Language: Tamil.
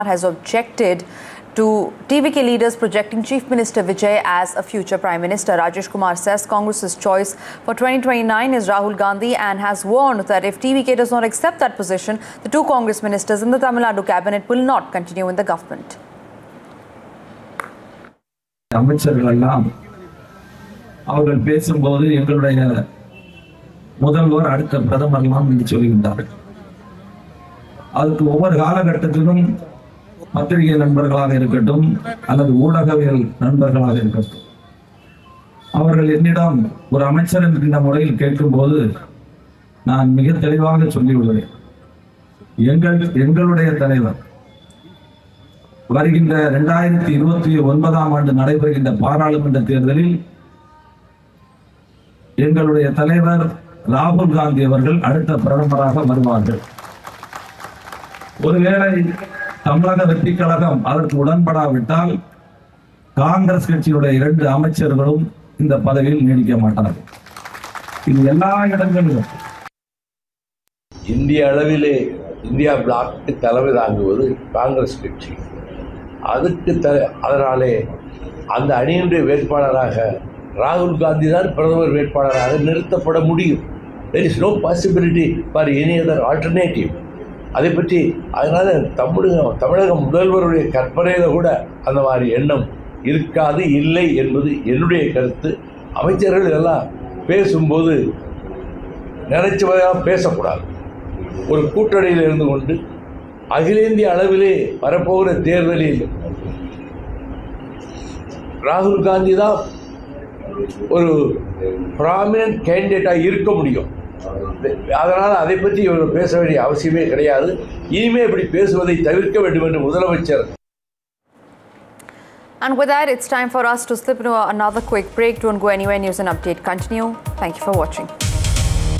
has objected to TVK leaders projecting Chief Minister Vijay as a future Prime Minister. Rajesh Kumar says Congress's choice for 2029 is Rahul Gandhi and has warned that if TVK does not accept that position, the two Congress ministers in the Tamil Nadu cabinet will not continue in the government. அமைச்சர்கள் எல்லாம் அவர்கள் பேசும்போது எங்களுடைய முதல்வர் அடுத்த பிரதமர்லாம் என்று சொல்கின்றார்கள் அதுக்கு ஒவ்வொரு காலகட்டத்திலும் பத்திரிகை நண்பர்களாக இருக்கட்டும் அல்லது ஊடகவியல் நண்பர்களாக இருக்கட்டும் அவர்கள் என்னிடம் ஒரு அமைச்சர் என்கின்ற முறையில் கேட்கும்போது நான் மிக தெளிவாக சொல்லியுள்ளேன் எங்கள் எங்களுடைய தலைவர் வருகின்ற இரண்டாயிரத்தி இருபத்தி ஒன்பதாம் ஆண்டு நடைபெறுகின்ற பாராளுமன்ற தேர்தலில் எங்களுடைய தலைவர் ராகுல் காந்தி அவர்கள் அடுத்த பிரதமராக வருவார்கள் ஒருவேளை தமிழக வெற்றி கழகம் அதற்கு உடன்படாவிட்டால் காங்கிரஸ் கட்சியுடைய இரண்டு அமைச்சர்களும் இந்த பதவியில் நீடிக்க மாட்டார்கள் இது எல்லா இடங்களிலும் இந்திய அளவிலே இந்தியா பிளாக்கு தலைமை தாங்குவது காங்கிரஸ் கட்சி அதுக்கு த அதனாலே அந்த அணியினுடைய வேட்பாளராக ராகுல் காந்தி தான் பிரதமர் வேட்பாளராக நிறுத்தப்பட முடியும் there is no possibility for any other alternative அதை பற்றி அதனால் தமிழகம் தமிழக முதல்வருடைய கற்பனையில் கூட அந்த மாதிரி எண்ணம் இருக்காது இல்லை என்பது என்னுடைய கருத்து அமைச்சர்கள் எல்லாம் பேசும்போது நினைச்சவதாக பேசக்கூடாது ஒரு கூட்டணியில் இருந்து கொண்டு அகில இந்திய அளவிலே வரப்போகிற தேர்தலில் ராகுல் காந்தி தான் ஒரு ப்ராமினன்ட் கேண்டிடேட்டாக இருக்க முடியும் அதனால் அதை பற்றி இவர்கள் பேச வேண்டிய அவசியமே கிடையாது இனிமே இப்படி பேசுவதை தவிர்க்க வேண்டும் என்று முதலமைச்சர் And with that, it's time for us to slip into another quick break. Don't go anywhere. News and update continue. Thank you for watching.